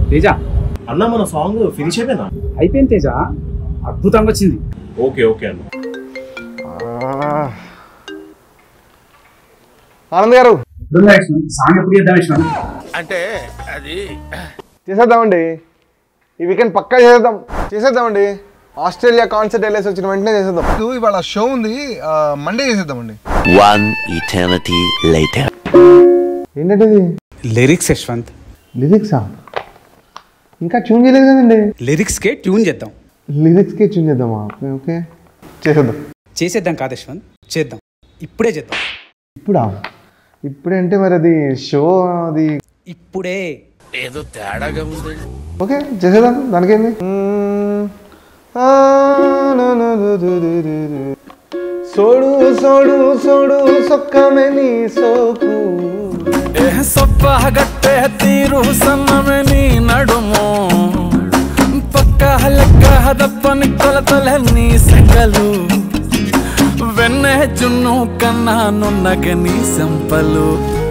తేజ అన్న మన song finish అయిపోయిందా అయిపోయింది తేజ అద్భుతంగా వచ్చింది ఓకే ఓకే అన్న ఆనంద్ గారు ఇప్పుడు యశ్వంత్ సాంగ్ ఎప్పుడు చేద్దాం యశ్వంత్ చేసేద్దామండి ఈ వీకెండ్ పక్కా చేసేద్దాం చేసేద్దామండి ఆస్ట్రేలియా కాన్సర్ట్ వెళ్ళేసి వచ్చిన వెంటనే చేసేద్దాం ఇది ఇవాళ షో ఉంది మండే చేసేద్దామండి One eternity later. ఏంటంటే ఇది లిరిక్స్ యశ్వంత్ లిరిక్సా ఇంకా ట్యూన్ చేయలేదు కదండి లిరిక్స్కే ట్యూన్ చేద్దాం లిరిక్స్కి ట్యూన్ చేద్దామా ఓకే ఓకే చేసేద్దాం చేసేద్దాం కాదు యశ్వంత్ చేద్దాం ఇప్పుడే చేద్దాం ఇప్పుడా ఇప్పుడంటే మరి అది షో అది ఇప్పుడే ఓకే చేసేద్దాం దానికేంది మ్మ్. ఆ, ను, ను, ను, ను, ను, ను, ను. సోడు సోడు సోడు సొక్కమెని సోకు సొప్పగట్టే తీరు సన్నమే నీ నడుము పక్క లెక్క హదప్పని కొలతలే నీ సెగలు వెన్నె జున్ను కన్నా నున్నగ నీ సంపలు